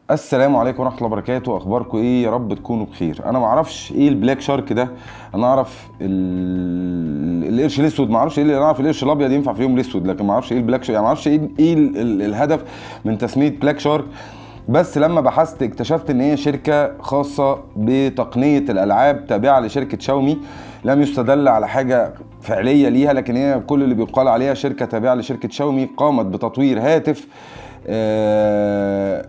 السلام عليكم ورحمه الله وبركاته اخباركم ايه يا رب تكونوا بخير انا ما اعرفش ايه البلاك شارك ده انا اعرف ال- القرش الاسود ما اعرفش ايه اللي انا اعرف القرش الابيض ينفع في اليوم الاسود لكن ما اعرفش ايه البلاك شارك يعني ما اعرفش ايه ايه ال- ال- الهدف من تسميه بلاك شارك بس لما بحثت اكتشفت ان هي شركه خاصه بتقنيه الالعاب تابعه لشركه شاومي لم يستدل على حاجه فعليه ليها لكن هي كل اللي بيقال عليها شركه تابعه لشركه شاومي قامت بتطوير هاتف آه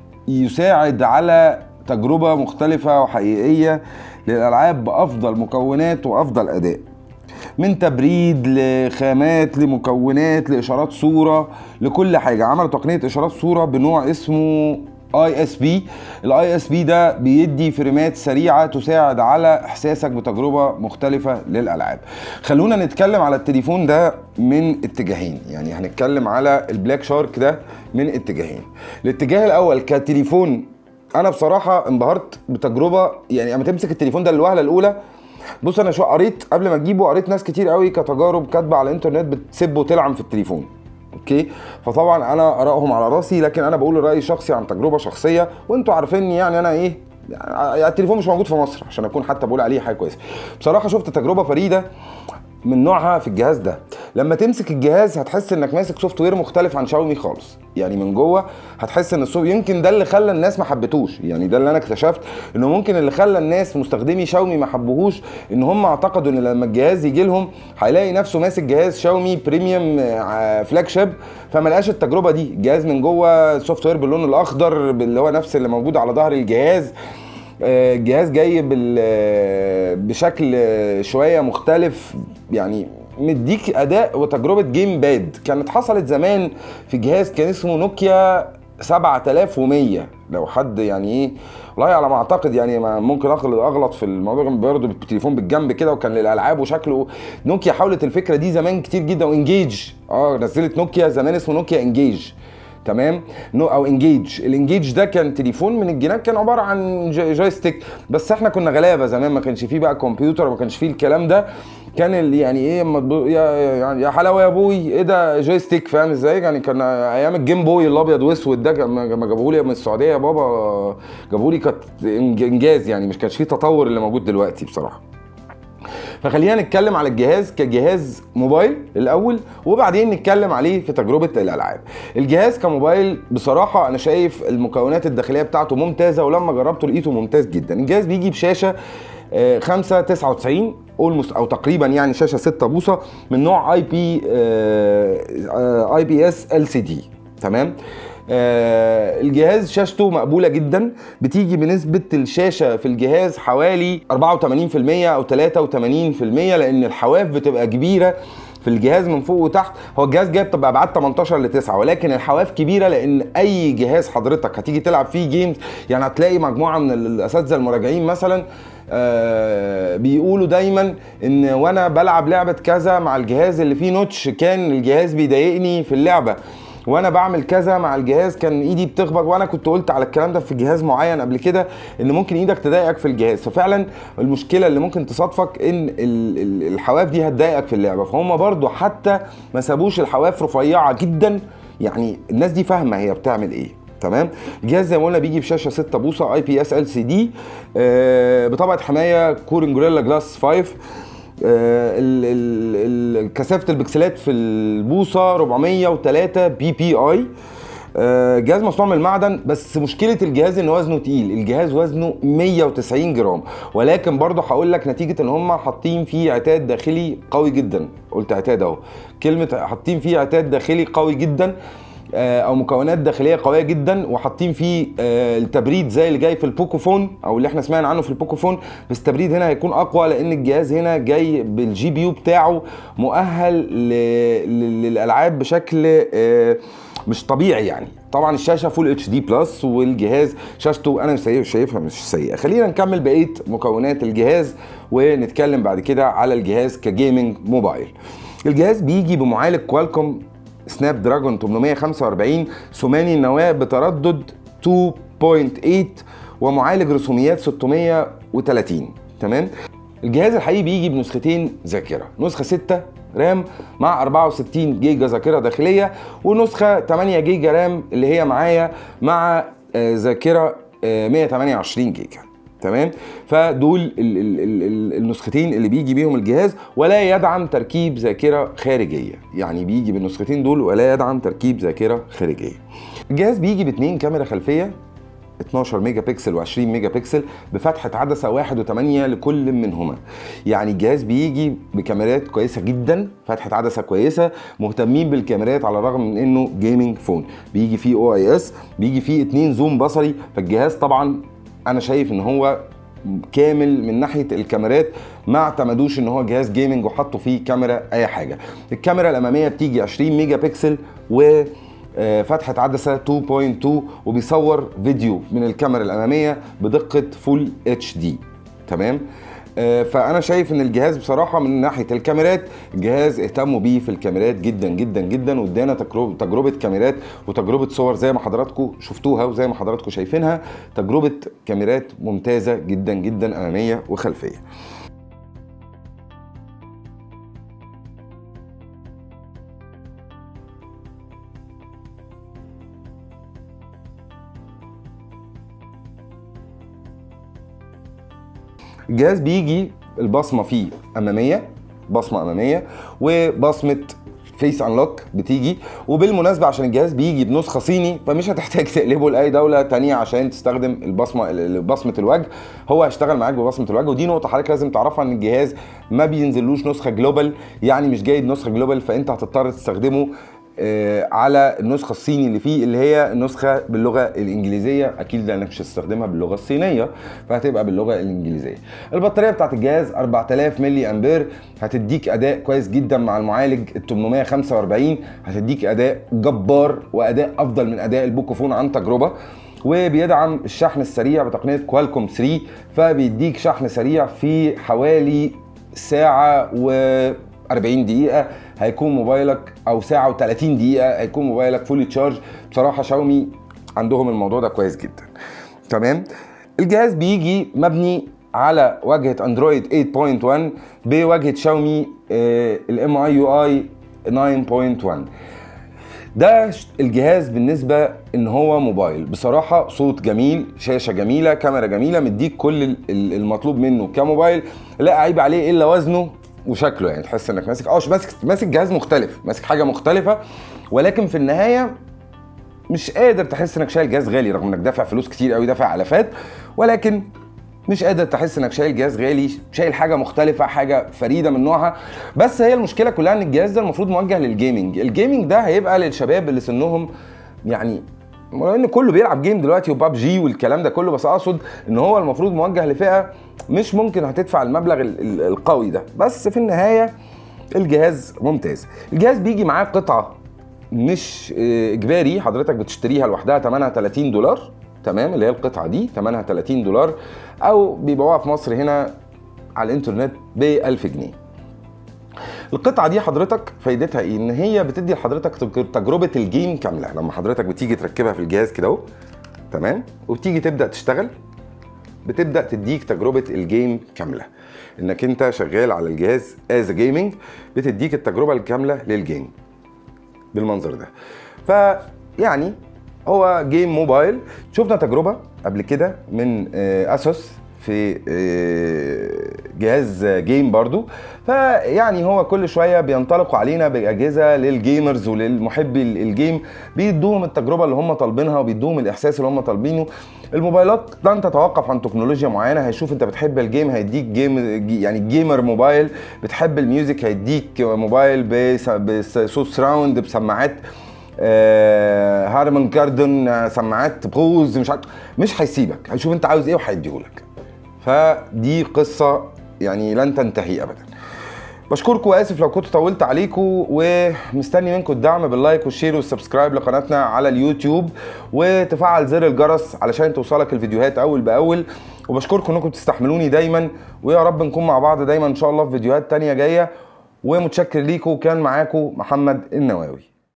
يساعد على تجربة مختلفة وحقيقية للألعاب بأفضل مكونات وأفضل أداء من تبريد لخامات لمكونات لإشارات صورة لكل حاجة عملوا تقنية إشارات صورة بنوع اسمه اي اس بي الاي اس بي ده بيدي فريمات سريعه تساعد على احساسك بتجربه مختلفه للالعاب خلونا نتكلم على التليفون ده من اتجاهين يعني هنتكلم على البلاك شارك ده من اتجاهين الاتجاه الاول كتليفون انا بصراحه انبهرت بتجربه يعني اما تمسك التليفون ده للوهله الاولى بص انا شو قريت قبل ما اجيبه قريت ناس كتير قوي كتجارب كاتبه على الانترنت بتسب وتلعن في التليفون اوكي فطبعا انا ارائهم على راسي لكن انا بقول رايي الشخصي عن تجربه شخصيه وانتوا عارفيني يعني انا ايه يعني التليفون مش موجود في مصر عشان اكون حتى بقول عليه حاجه كويسه بصراحه شفت تجربه فريده من نوعها في الجهاز ده لما تمسك الجهاز هتحس انك ماسك سوفت وير مختلف عن شاومي خالص يعني من جوه هتحس ان السوفت يمكن ده اللي خلى الناس ما حبتوش يعني ده اللي انا اكتشفت انه ممكن اللي خلى الناس مستخدمي شاومي ما حبوهوش ان هم اعتقدوا ان لما الجهاز يجي لهم هيلاقي نفسه ماسك جهاز شاومي بريميوم فلاج شيب فما لقاش التجربه دي الجهاز من جوه السوفت وير باللون الاخضر اللي هو نفس اللي موجود على ظهر الجهاز آه، الجهاز جاي بال آه، بشكل آه، شويه مختلف يعني مديك اداء وتجربه جيم باد كانت حصلت زمان في جهاز كان اسمه نوكيا 7100 لو حد يعني ايه والله على ما اعتقد يعني ما ممكن اغلط اغلط في الموضوع كان برضه بالتليفون بالجنب كده وكان للالعاب وشكله نوكيا حاولت الفكره دي زمان كتير جدا وانجيج اه نزلت نوكيا زمان اسمه نوكيا انجيج تمام نو او انجيج الانجيج ده كان تليفون من الجناب كان عباره عن جاي- جويستيك بس احنا كنا غلابه زمان ما كانش فيه بقى كمبيوتر ما كانش فيه الكلام ده كان اللي يعني ايه اما تبو- يا يعني يا حلاوه يا ابوي ايه ده جويستيك فاهم ازاي يعني كان ايام الجيم بوي الابيض واسود ده لما لما جابوه لي من السعوديه يا بابا جابوه لي كانت إنج- انجاز يعني مش كانش فيه تطور اللي موجود دلوقتي بصراحه فخلينا نتكلم على الجهاز كجهاز موبايل الاول وبعدين نتكلم عليه في تجربه الالعاب الجهاز كموبايل بصراحه انا شايف المكونات الداخليه بتاعته ممتازه ولما جربته لقيته ممتاز جدا الجهاز بيجي بشاشه آه، 5 99 اولموست او تقريبا يعني شاشه 6 بوصه من نوع اي بي اي بي اس ال سي دي تمام آه الجهاز شاشته مقبوله جدا بتيجي بنسبه الشاشه في الجهاز حوالي 84% او 83% لان الحواف بتبقى كبيره في الجهاز من فوق وتحت هو الجهاز جايب طب ابعاد 18 ل 9 ولكن الحواف كبيره لان اي جهاز حضرتك هتيجي تلعب فيه جيمز يعني هتلاقي مجموعه من الاساتذه المراجعين مثلا آه بيقولوا دايما ان وانا بلعب لعبه كذا مع الجهاز اللي فيه نوتش كان الجهاز بيضايقني في اللعبه وانا بعمل كذا مع الجهاز كان ايدي بتخبط وانا كنت قلت على الكلام ده في جهاز معين قبل كده ان ممكن ايدك تضايقك في الجهاز ففعلا المشكله اللي ممكن تصادفك ان ال- ال- الحواف دي هتضايقك في اللعبه فهم برضو حتى ما سابوش الحواف رفيعه جدا يعني الناس دي فاهمه هي بتعمل ايه تمام الجهاز زي ما قلنا بيجي بشاشه 6 بوصه اي بي اس ال سي دي بطبقه حمايه كورين جوريلا جلاس 5 آه، ال- ال- ال- كثافه البكسلات في البوصه 403 بي بي اي آه، جهاز مصنوع من المعدن بس مشكله الجهاز ان وزنه تقيل الجهاز وزنه 190 جرام ولكن برضه هقول لك نتيجه ان هم حاطين فيه عتاد داخلي قوي جدا قلت عتاد اهو كلمه حاطين فيه عتاد داخلي قوي جدا آه، او مكونات داخليه قويه جدا وحاطين فيه آه، التبريد زي اللي جاي في البوكوفون او اللي احنا سمعنا عنه في البوكوفون بس التبريد هنا هيكون اقوى لان الجهاز هنا جاي بالجي بي يو بتاعه مؤهل ل- ل- للالعاب بشكل آه، مش طبيعي يعني طبعا الشاشه فول اتش دي بلس والجهاز شاشته انا شايف- شايفها مش سيئه خلينا نكمل بقيه مكونات الجهاز ونتكلم بعد كده على الجهاز كجيمنج موبايل الجهاز بيجي بمعالج كوالكوم سناب دراجون 845 ثماني النواه بتردد 2.8 ومعالج رسوميات 630 تمام الجهاز الحقيقي بيجي بنسختين ذاكره نسخه 6 رام مع 64 جيجا ذاكره داخليه ونسخه 8 جيجا رام اللي هي معايا مع آه، ذاكره آه، 128 جيجا تمام فدول ال- ال- ال- ال- النسختين اللي بيجي بيهم الجهاز ولا يدعم تركيب ذاكره خارجيه يعني بيجي بالنسختين دول ولا يدعم تركيب ذاكره خارجيه الجهاز بيجي باتنين كاميرا خلفيه 12 ميجا بكسل و20 ميجا بكسل بفتحة عدسة 1.8 لكل منهما يعني الجهاز بيجي بكاميرات كويسة جدا فتحة عدسة كويسة مهتمين بالكاميرات على الرغم من انه جيمنج فون بيجي فيه او اي اس بيجي فيه اتنين زوم بصري فالجهاز طبعا انا شايف ان هو كامل من ناحيه الكاميرات ما اعتمدوش ان هو جهاز جيمنج وحطوا فيه كاميرا اي حاجه الكاميرا الاماميه بتيجي 20 ميجا بكسل و آه، فتحة عدسة 2.2 وبيصور فيديو من الكاميرا الأمامية بدقة فول اتش دي تمام آه، فأنا شايف إن الجهاز بصراحة من ناحية الكاميرات الجهاز اهتموا بيه في الكاميرات جدا جدا جدا وادانا تجربة تجربة كاميرات وتجربة صور زي ما حضراتكم شفتوها وزي ما حضراتكم شايفينها تجربة كاميرات ممتازة جدا جدا أمامية وخلفية الجهاز بيجي البصمه فيه اماميه بصمه اماميه وبصمه فيس انلوك بتيجي وبالمناسبه عشان الجهاز بيجي بنسخه صيني فمش هتحتاج تقلبه لاي دوله تانية عشان تستخدم البصمه ال- بصمه الوجه هو هيشتغل معاك ببصمه الوجه ودي نقطه حضرتك لازم تعرفها ان الجهاز ما بينزلوش نسخه جلوبال يعني مش جايب نسخه جلوبال فانت هتضطر تستخدمه آه، على النسخه الصيني اللي فيه اللي هي النسخه باللغه الانجليزيه اكيد لانك مش هتستخدمها باللغه الصينيه فهتبقى باللغه الانجليزيه البطاريه بتاعت الجهاز 4000 ملي امبير هتديك اداء كويس جدا مع المعالج ال 845 هتديك اداء جبار واداء افضل من اداء البوكوفون عن تجربه وبيدعم الشحن السريع بتقنيه كوالكوم 3 فبيديك شحن سريع في حوالي ساعه و 40 دقيقة هيكون موبايلك أو ساعة و30 دقيقة هيكون موبايلك فولي تشارج بصراحة شاومي عندهم الموضوع ده كويس جدا تمام الجهاز بيجي مبني على واجهة اندرويد 8.1 بواجهة شاومي الام اي يو اي 9.1 ده ش- الجهاز بالنسبة ان هو موبايل بصراحة صوت جميل شاشة جميلة كاميرا جميلة مديك كل ال- ال- المطلوب منه كموبايل لا عيب عليه الا وزنه وشكله يعني تحس انك ماسك اه ماسك ماسك جهاز مختلف ماسك حاجة مختلفة ولكن في النهاية مش قادر تحس انك شايل جهاز غالي رغم انك دافع فلوس كتير قوي دافع الافات ولكن مش قادر تحس انك شايل جهاز غالي شايل حاجه مختلفه حاجه فريده من نوعها بس هي المشكله كلها ان الجهاز ده المفروض موجه للجيمنج الجيمنج ده هيبقى للشباب اللي سنهم يعني ولو ان كله بيلعب جيم دلوقتي وباب جي والكلام ده كله بس اقصد ان هو المفروض موجه لفئه مش ممكن هتدفع المبلغ ال- ال- القوي ده بس في النهايه الجهاز ممتاز الجهاز بيجي معاه قطعه مش آه، اجباري حضرتك بتشتريها لوحدها ثمنها 30 دولار تمام اللي هي القطعه دي ثمنها 30 دولار او بيبيعوها في مصر هنا على الانترنت ب 1000 جنيه القطعه دي حضرتك فايدتها ايه ان هي بتدي لحضرتك تج- تجربه الجيم كامله لما حضرتك بتيجي تركبها في الجهاز كده اهو تمام وبتيجي تبدا تشتغل بتبدا تديك تجربه الجيم كامله انك انت شغال على الجهاز از جيمنج بتديك التجربه الكامله للجيم بالمنظر ده فيعني هو جيم موبايل شفنا تجربه قبل كده من آه، اسوس في آه، جهاز جيم برضو فيعني هو كل شويه بينطلقوا علينا باجهزه للجيمرز وللمحبي الجيم بيدوهم التجربه اللي هم طالبينها وبيدوهم الاحساس اللي هم طالبينه الموبايلات لن تتوقف عن تكنولوجيا معينه هيشوف انت بتحب الجيم هيديك جيم يعني جيمر موبايل بتحب الميوزك هيديك موبايل بس- بصوت سراوند بسماعات آه هارمون كاردون آه، سماعات بروز مش عارف مش هيسيبك هيشوف انت عاوز ايه وهيديهولك فدي قصه يعني لن تنتهي ابدا بشكركم واسف لو كنت طولت عليكم ومستني منكم الدعم باللايك والشير والسبسكرايب لقناتنا على اليوتيوب وتفعل زر الجرس علشان توصلك الفيديوهات اول باول وبشكركم انكم تستحملوني دايما ويا رب نكون مع بعض دايما ان شاء الله في فيديوهات تانية جايه ومتشكر ليكم كان معاكم محمد النواوي